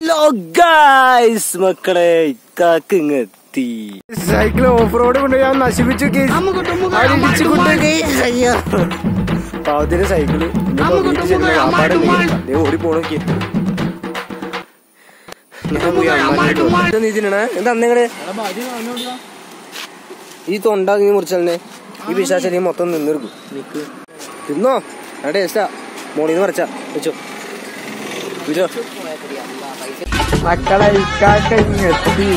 Hello guys മക്കളെ ഇക്കാക്ക് ഇങ്ങെത്തി cycle off road കൊണ്ട് ഞാൻ നശിപ്പിച്ചു പാവത്തിന് സൈക്കിള് ഓടി പോണോക്കി ഞാൻ പോയി അമ്മാനെ നീ തിന്നണേ എന്താ അന്നങ്ങള് ഈ തൊണ്ട നീ മുറിച്ചല്ലേ ഈ പിശാശരി മൊത്തം നിന്നെടുക്കും നിക്ക് തിന്നോ ആ ടേസ്റ്റാ മോളിന്ന് പറിച്ചാ വെച്ചോ വെച്ചോ മക്കളെ ഇക്കാക്കെത്തി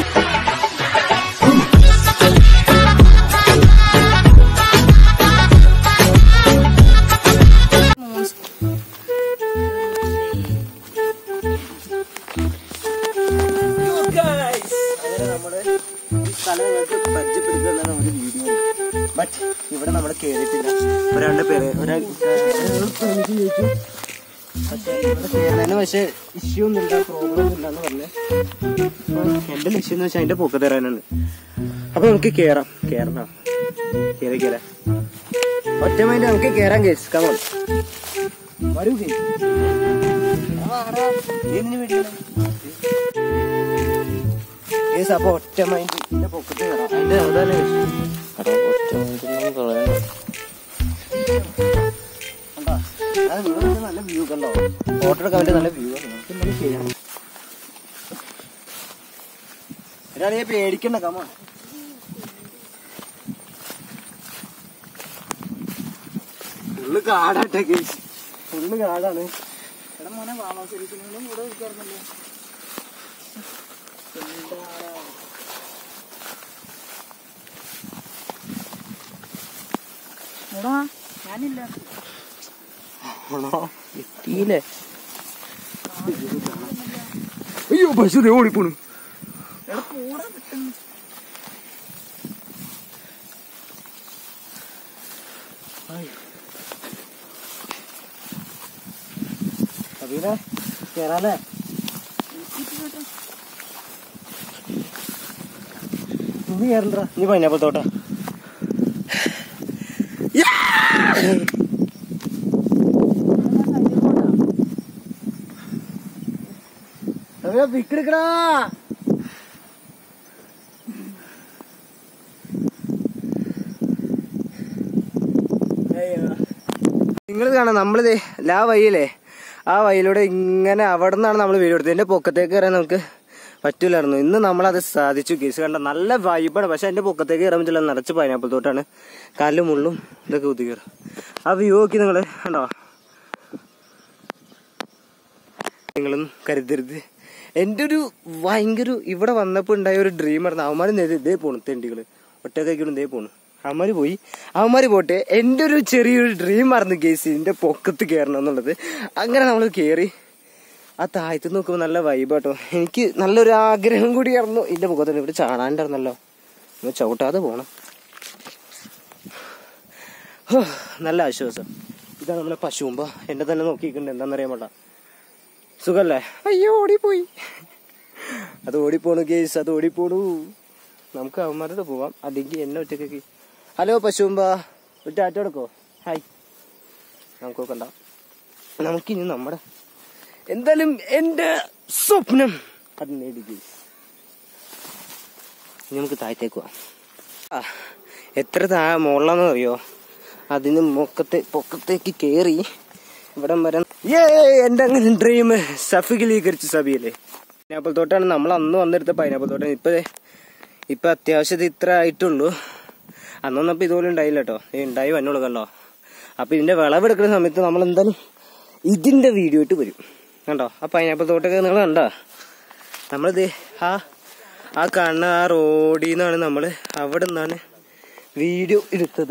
അങ്ങനെ നമ്മുടെ ഈ സ്ഥലം നിങ്ങൾക്ക് പരിചയപ്പെടുത്തുന്ന ഒരു വീഡിയോ ബട്ട് ഇവിടെ നമ്മൾ കേറിയിട്ടില്ല ഒരാളുടെ പേര് ഒരാൾ ചോദിച്ചു പക്ഷേ ഇവിടെ കേറുന്നതിന് പക്ഷേ ഇഷ്യൂ ഒന്നുമില്ല പ്രോബ്ലം ഒന്നും ഇല്ലെന്ന് പറഞ്ഞ് അപ്പൊ എന്റെ ലക്ഷ്യം എന്ന് വെച്ചാൽ അതിന്റെ പൊക്ക തരാനാണ് അപ്പൊ നമുക്ക് കേറാം കേറണം കേറി കേറാം ഒറ്റ മൈൻഡ് നമുക്ക് കേറാം കേസ് കമോൺ വരൂ കേസ് കേസ് അപ്പൊ ഒറ്റ മൈൻഡ് ഇതിന്റെ പൊക്കത്ത് കയറാം അതിന്റെ അതാണ് ഒറ്റ മൈൻഡ് കളയണം കണ്ടോ? അത് നിങ്ങളുടെ നല്ല വ്യൂ കണ്ടോ ഫോട്ടോ എടുക്കാൻ വേണ്ടി നല്ല വ്യൂ നമുക്ക് എന്തെങ്കിലും ചെയ്യാം ഒരാളെ പേടിക്കണ്ട കമ ഫുള്ള് കാടാട്ടെ കേസ് ഫുള്ള് കാടാണ് എടാ മോനെ വാമ ശരിക്കും കൂടെ വിളിക്കാറുണ്ടല്ലോ ഞാനില്ല ആണോ എത്തിയില്ലേ അയ്യോ പശു ദേ ഓടിപ്പോണു അബീനെ കേറാലേ നീ കേറണ്ടാ നീ പൈനാപ്പിൾ തോട്ട അബീനെ പിക്കെടുക്കടാ നിങ്ങൾ കാണാം നമ്മളിത് ആ വഴിയില്ലേ ആ വഴിയിലൂടെ ഇങ്ങനെ അവിടെ നിന്നാണ് നമ്മൾ വീട് എടുത്തത് എന്റെ പൊക്കത്തേക്ക് കയറാൻ നമുക്ക് പറ്റൂലായിരുന്നു ഇന്ന് നമ്മളത് സാധിച്ചു കേസ് കണ്ട നല്ല വൈബാണ് പക്ഷെ എന്റെ പൊക്കത്തേക്ക് കയറാൻ പറ്റില്ല നിറച്ച് പൈനാപ്പിൾ തോട്ടാണ് കാലും മുള്ളും ഇതൊക്കെ കുത്തി കയറും ആ വ്യൂ നോക്കി നിങ്ങൾ കണ്ടോ നിങ്ങളും കരുതരുത് എൻ്റെ ഒരു ഭയങ്കര ഇവിടെ വന്നപ്പോൾ ഉണ്ടായ ഒരു ഡ്രീം ആയിരുന്നു അവന്മാർ ഇതേ പോണു തെണ്ടികള് ഒറ്റക്കായിക്കൊണ്ട് ഇതേ പോണു അവന്മാര് പോയി അവന്മാര് പോട്ടെ എൻ്റെ ഒരു ചെറിയൊരു ഡ്രീം ആയിരുന്നു കേസ് ഇതിന്റെ പൊക്കത്ത് കയറണം എന്നുള്ളത് അങ്ങനെ നമ്മൾ കയറി ആ താഴത്ത് നോക്കുമ്പോൾ നല്ല വൈബാട്ടോ എനിക്ക് നല്ലൊരു ആഗ്രഹം കൂടിയായിരുന്നു ഇതിന്റെ പൊക്കത്ത് ഇവിടെ ചാടാണ്ടായിരുന്നല്ലോ ഒന്ന് ചവിട്ടാതെ പോണം ഹോ, നല്ല ആശ്വാസം ഇതാണ് നമ്മളെ പശുമ്പോ എന്നെ തന്നെ നോക്കിയിട്ടുണ്ട് എന്താണെന്നറിയാൻ പാടില്ല സുഖല്ലേ അയ്യോ ഓടിപ്പോയി അത് ഓടിപ്പോണു കേസ് അത് ഓടിപ്പോണു നമുക്ക് അവന്മാരുടെ പോവാം അല്ലെങ്കിൽ എന്നെ ഒറ്റയ്ക്ക് ഹലോ പശുമ്പ ഒരു ടാറ്റ കൊടുക്കോ ഹായ് നമുക്ക് നോക്കണ്ട നമുക്കിനി നമ്മുടെ എന്തായാലും എന്റെ സ്വപ്നം അത് നേടി കേസ് ഇനി നമുക്ക് താഴത്തേക്ക് പോവാം ആ എത്ര താ മുകളിലാന്ന് അറിയോ അതിന് പൊക്കത്തെ പൊക്കത്തേക്ക് കേറി ഇവിടം വരെ ഏ എന്റെ അങ്ങനെ ഡ്രീം സഫീകീകരിച്ചു സബിയല്ലേ പൈനാപ്പിൾ തോട്ടാണ് നമ്മൾ അന്ന് വന്നെടുത്ത പൈനാപ്പിൾ തോട്ടം ഇപ്പൊ ദേ, ഇപ്പൊ അത്യാവശ്യം ഇത് ഇത്ര ആയിട്ടുള്ളൂ അന്നൊന്നും അപ്പൊ ഇതുപോലെ ഉണ്ടായില്ല കേട്ടോ ഏ ഉണ്ടായി വന്നോളൂ കണ്ടോ അപ്പൊ ഇതിന്റെ വിളവെടുക്കുന്ന സമയത്ത് നമ്മൾ എന്തായാലും ഇതിന്റെ വീഡിയോ ഇട്ട് വരും കണ്ടോ ആ പൈനാപ്പിൾ തോട്ടൊക്കെ നിങ്ങൾ കണ്ടോ നമ്മളിത് ആ ആ കാണുന്ന ആ റോഡിൽ നിന്നാണ് നമ്മള് അവിടെ നിന്നാണ് വീഡിയോ എടുത്തത്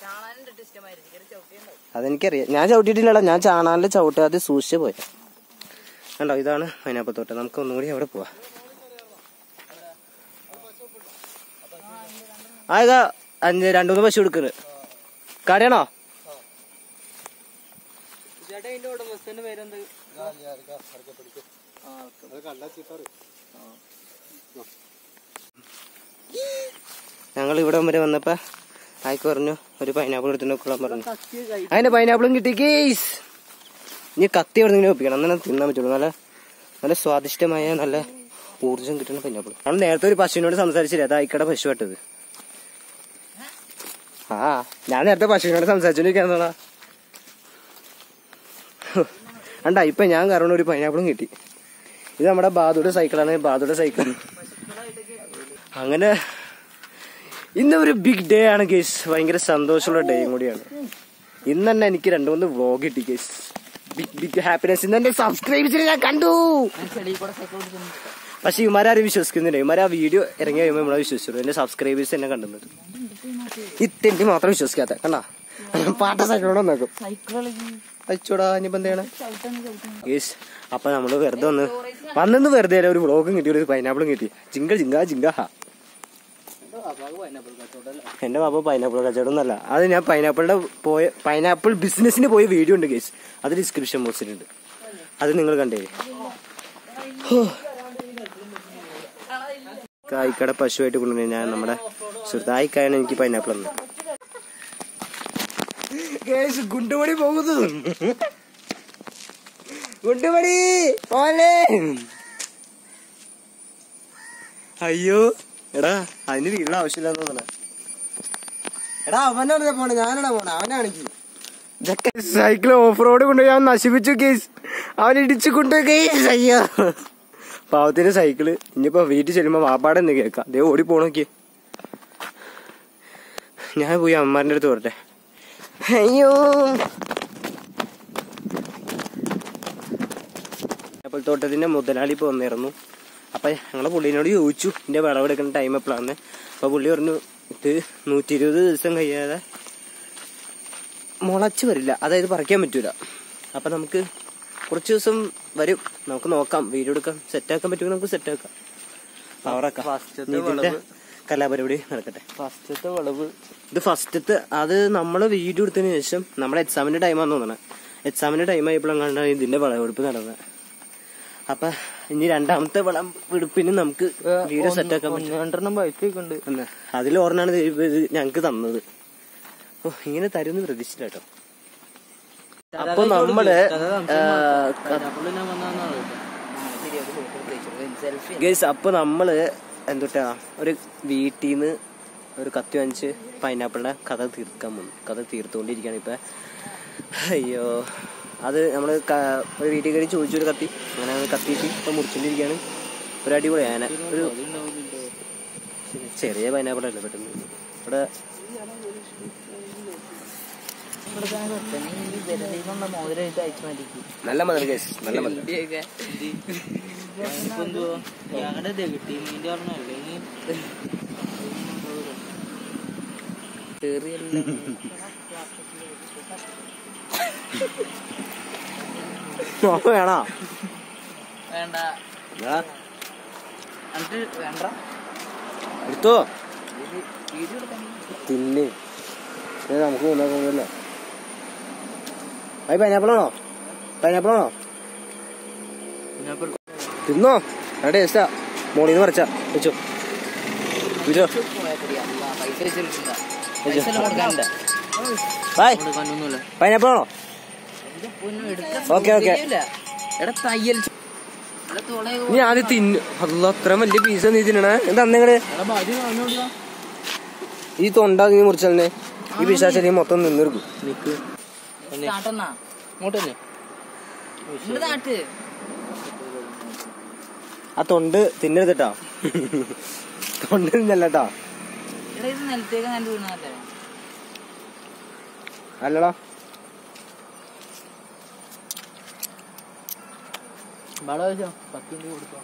അതെനിക്കറിയാം ഞാൻ ചവിട്ടിയിട്ടില്ലടാ ഞാൻ ചാണാനിൽ ചവിട്ടാതെ സൂക്ഷിച്ച് പോയി കണ്ടോ ഇതാണ് പൈനാപ്പിൾ തോട്ടം നമുക്ക് ഒന്നുകൂടി അവിടെ പോവാം ആ ഇതാ അഞ്ച് രണ്ടു മൂന്ന് പശു എടുക്കുന്നത് കടയാണോ ചേട്ടാ ഇതിന്റെ ഉടമസ്ഥന്റെ പേരെന്ത് ഞങ്ങൾ ഇവിടെ വരെ വന്നപ്പോ ആയിക്ക് പറഞ്ഞു ഒരു പൈനാപ്പിൾ എടുത്തിട്ട് നോക്കാൻ പറഞ്ഞു അതിന്റെ പൈനാപ്പിളും കിട്ടി കേസ് ഇനി കത്തി എവിടെ നിന്ന് ഒപ്പിക്കണം എന്നാലും തിന്നാൻ പറ്റുള്ളൂ നല്ല നല്ല സ്വാദിഷ്ടമായ നല്ല ഊർജം കിട്ടുന്ന പൈനാപ്പിൾ നമ്മൾ നേരത്തെ ഒരു പശുവിനോട് സംസാരിച്ചില്ല അത് അയക്കട പശു പെട്ടത് ആ ഞാൻ നേരത്തെ പശുവിനോട് സംസാരിച്ചോണ്ടിരിക്കാന്നാ അണ്ടാ ഇപ്പൊ ഞാൻ കാരണം ഒരു പൈനാപ്പിളും കിട്ടി ഇത് നമ്മുടെ ബാദുയുടെ സൈക്കിളാണ് ബാദുയുടെ സൈക്കിൾ അങ്ങനെ ഇന്ന് ഒരു ബിഗ് ഡേ ആണ് കേസ് ഭയങ്കര സന്തോഷമുള്ള ഡേയും കൂടിയാണ് ഇന്ന് തന്നെ എനിക്ക് രണ്ടു മൂന്ന് വ്ലോഗ് കിട്ടി കേസ് ബിഗ് ബിഗ് ഹാപ്പിനെസ് ഇന്ന് എന്റെ സബ്സ്ക്രൈബേഴ്സിനെ ഞാൻ കണ്ടു പക്ഷെ ഇവന്മാരും വിശ്വസിക്കുന്നില്ല ഇവന്മാർ ആ വീഡിയോ ഇറങ്ങി കഴിയുമ്പോൾ നമ്മളെ വിശ്വസിച്ചു എന്റെ സബ്സ്ക്രൈബേഴ്സ് എന്നെ കണ്ടുന്നത് ഈ തെണ്ടി മാത്രം വിശ്വസിക്കാത്ത കണ്ടാ പാട്ട സൈക്കിളോടെ നോക്കും അയച്ചോടാ ഇനിയിപ്പോ എന്താണ് യേസ് അപ്പൊ നമ്മള് വെറുതെ വന്ന് വന്നെന്ന് വെറുതെ അല്ല ഒരു വ്ളോഗും കിട്ടി ഒരു പൈനാപ്പിളും കിട്ടി ജിങ്ക ജിങ്ക ജിങ്ക ഹാ എന്റെ പാപ്പ പൈനാപ്പിൾ കച്ചവടം എന്നല്ല അത് ഞാൻ പൈനാപ്പിളിന്റെ പോയ പൈനാപ്പിൾ ബിസിനസിന് പോയ വീഡിയോ ഉണ്ട് കേസ് അത് ഡിസ്ക്രിപ്ഷൻ ബോക്സിലുണ്ട് അത് നിങ്ങൾ കണ്ടേ ഹോ. കായിക്കട പശുവായിട്ട് കൊണ്ടുവന്നു ഞാൻ നമ്മുടെ സുഹൃത്ത് ആയിക്കായാണ് എനിക്ക് പൈനാപ്പിൾ തന്നെ കേസ് ഗുണ്ടുമണി പോകുന്നു ഗുണ്ടുമണി പോലെ അയ്യോ എടാ അതിന് വീടിന്റെ ആവശ്യമില്ലെന്ന് തോന്നണ എടാ അവനാണ് പോണേ ഞാനാണ് പോണേ അവനാണെങ്കിൽ സൈക്കിൾ ഓഫ് റോഡ് കൊണ്ടുപോയി അവൻ നശിപ്പിച്ചു കേസ് അവൻ ഇടിച്ചു കൊണ്ടുപോയി കേസ് അയ്യോ പാവത്തിന്റെ സൈക്കിള് ഇനിയിപ്പോ വീട്ടിൽ ചെല്ലുമ്പോ വാപ്പാടെ എന്ന് കേക്കാം ദേ ഓടി പോണോക്കിയേ ഞാൻ പോയി അമ്മമാരുടെ അടുത്ത് പോരട്ടെ അയ്യോ അപ്പോൾ തോട്ടത്തിന്റെ മുതലാളി ഇപ്പൊ വന്നിരുന്നു അപ്പൊ ഞങ്ങളെ പുള്ളിനോട് ചോദിച്ചു ഇതിന്റെ വിളവെടുക്കുന്ന ടൈം എപ്പോഴാന്ന് അപ്പൊ പുള്ളി പറഞ്ഞു ഇത് നൂറ്റി ഇരുപത് ദിവസം കഴിയാതെ മുളച്ചു വരില്ല അതായത് പറിക്കാൻ പറ്റൂല അപ്പൊ നമുക്ക് കുറച്ച് ദിവസം വരും നമുക്ക് നോക്കാം വീഡിയോ എടുക്കാം സെറ്റാക്കാൻ പറ്റുമെങ്കിൽ നമുക്ക് സെറ്റാക്കാം പവറാക്കാം ഫസ്റ്റത്തെ ഇനി ഇതിന്റെ വിളവ്. കലാപരിപാടി നടക്കട്ടെ ഫസ്റ്റത്തെ വിളവ് ഇത് ഫസ്റ്റത്തെ അത് നമ്മൾ വീഡിയോ എടുത്തതിന് ശേഷം നമ്മുടെ എക്സാമിന്റെ ടൈമാന്ന് തോന്നണേ എക്സാമിന്റെ ടൈം ആയപ്പോഴാണ് ഇതിന്റെ വിളവെടുപ്പ് നടന്നത് അപ്പൊ ഇനി രണ്ടാമത്തെ വിളവെടുപ്പിന് നമുക്ക് വീഡിയോ സെറ്റ് ആക്കാൻ പറ്റും രണ്ടെണ്ണം ബൈക്കൊക്കെ ഉണ്ട് എന്നാ അതിൽ ഓർണാണ് ഇത് ഇത് ഞങ്ങക്ക് തന്നത് ഓ ഇങ്ങനെ തരുമെന്ന് പ്രതീക്ഷിച്ചില്ല കേട്ടോ അപ്പൊ നമ്മള് ഗൈസ് അപ്പൊ നമ്മള് എന്തുട്ടാ ഒരു വീട്ടിൽ നിന്ന് ഒരു കത്തി വാങ്ങിച്ച് പൈനാപ്പിളിന്റെ കഥ തീർക്കാൻ വന്നു കഥ തീർത്തുകൊണ്ടിരിക്കുകയാണ് ഇപ്പൊ അയ്യോ അത് നമ്മള് ക- ഒരു വീട്ടിൽ കയറി ചോദിച്ചു ഒരു കത്തി അങ്ങനെ അത് കത്തിയിട്ട് ഇപ്പൊ മുറിച്ചോണ്ടിരിക്കുകയാണ് ഒരു അടിപൊളി ആന ഒരു ചെറിയ പൈനാപ്പിൾ അല്ലേ പെട്ടെന്ന് ഇവിടെ മോതിരായിട്ട് അയച്ചു മാറ്റിക്ക് നല്ല മതി ഗൈസ് നല്ല മതി ഞങ്ങളുടെ കിട്ടി നിന്റെ പറഞ്ഞല്ലേ വേണോ വേണ്ട എന്നാ, എന്നിട്ട് വേണ്ട എടുത്തോ വീഡിയോ എടുക്കാൻ തിന്ന് ഇത് നമുക്ക് കൊണ്ടുപോകുന്നില്ല അത് പൈനാപ്പിളാണോ പൈനാപ്പിളാണോ തിന്നോ നല്ല ടേസ്റ്റാ മോളിൽ നിന്ന് പറിച്ച വെച്ചോ വെച്ചോ പൈസ വെച്ചിട്ടില്ല പൈസ എല്ലാം കൊടുക്കാനുണ്ട് ബായ് കൊടുക്കാനൊന്നുമില്ല പൈനാപ്പിളാണോ ഓക്കേ, ഓക്കേ. എടാ തയ്യൽ എടാ തുള നീ ആദ്യം തിന്നു അല്ല അത്ര വലിയ പീസ് നീ തിന്നണേ എന്താ നിങ്ങള് എടാ ബാജു കാണുന്നില്ല ഈ തൊണ്ട നീ മുറിച്ചല്ലേ ഈ പിശാശലി മൊത്തം നിന്നെടുക്കും നിക്ക് നാട്ടെന്നാ ഇങ്ങോട്ടല്ലേ ഇങ്ങോട്ട് നാട്ട് ആ തൊണ്ട് തിന്നരുതട്ടോ തൊണ്ട് തിന്നല്ലട്ടോ എടാ ഇത് നിലത്തേക്ക് നല്ല വീണല്ലേ അല്ലടാ വള വെച്ചോ പത്ത് മിനിറ്റ് കൊടുത്തോണ്ട്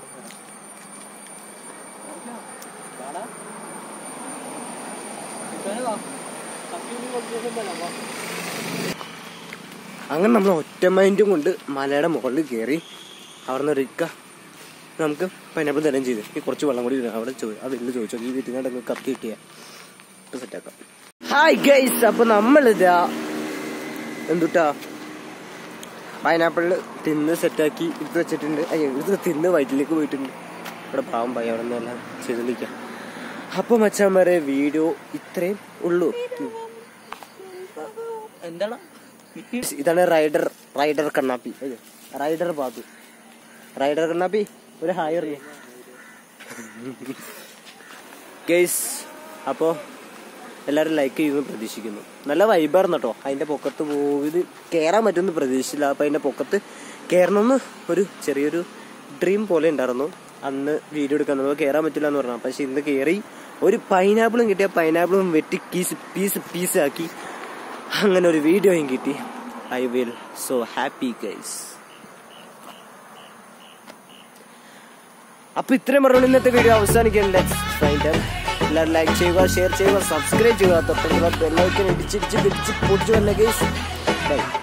അങ്ങനെ നമ്മൾ ഒറ്റ മൈൻഡും കൊണ്ട് മലയുടെ മുകളിൽ കയറി അവിടെ നിന്ന് ഒരിക്ക നമുക്ക് പൈനാപ്പിൾ തരം ചെയ്ത് ഈ കുറച്ച് വെള്ളം കൂടി ഇടാം. അവിടെ ചോദിച്ചു ആ വലിയ ചോദിച്ചു ഈ വീട്ടിൽ നിന്ന് കത്തി കിട്ടിയ സെറ്റാക്കാം ഹായ് ഗൈസ് അപ്പൊ നമ്മളിതാ എന്തുട്ടാ പൈനാപ്പിളിൽ തിന്ന് സെറ്റാക്കി എടുത്ത് വെച്ചിട്ടുണ്ട് അയ്യോ ഇത് തിന്ന് വയറ്റിലേക്ക് പോയിട്ടുണ്ട് ഇവിടെ പാവം പയ്യ അവിടെ നിന്നെല്ലാം ചെയ്തോണ്ടിരിക്കാം അപ്പൊ മച്ചാമാരെ വീഡിയോ ഇത്രയും ഉള്ളൂ എന്താണ് ഇതാണ് റൈഡർ റൈഡർ കണ്ണാപ്പി അയ്യോ, റൈഡർ ബാബു റൈഡർ കണ്ണാപ്പി ഒരു ഹായ് അറിയേ ഗെയ്സ് അപ്പോൾ എല്ലാവരും ലൈക്ക് ചെയ്യുമെന്ന് പ്രതീക്ഷിക്കുന്നു നല്ല വൈബായിരുന്നു കേട്ടോ അതിൻ്റെ പൊക്കത്ത് പോയത് കയറാൻ പറ്റുമെന്ന് പ്രതീക്ഷിച്ചില്ല അപ്പോൾ അതിൻ്റെ പൊക്കത്ത് കയറണമെന്ന് ഒരു ചെറിയൊരു ഡ്രീം പോലെ ഉണ്ടായിരുന്നു അന്ന് വീഡിയോ എടുക്കാൻ നമുക്ക് കയറാൻ പറ്റില്ല എന്ന് പറഞ്ഞു പക്ഷെ ഇന്ന് കയറി ഒരു പൈനാപ്പിളും കിട്ടിയ പൈനാപ്പിളും വെട്ടി പീസ് പീസ് പീസ് ആക്കി അങ്ങനെ ഒരു വീഡിയോയും കിട്ടി I will so happy guys അപ്പൊ ഇത്രയും പറഞ്ഞു ഇന്നത്തെ വീഡിയോ അവസാനിക്കാൻ എല്ലാവരും ലൈക്ക് ചെയ്യുക ഷെയർ ചെയ്യുക സബ്സ്ക്രൈബ് ചെയ്യുക തൊട്ടുള്ള ബെല്ലൈക്കൻ ഇടിച്ചിടിച്ച് പിടിച്ച് പൊടിച്ചു വന്ന ഗൈസ് ബൈ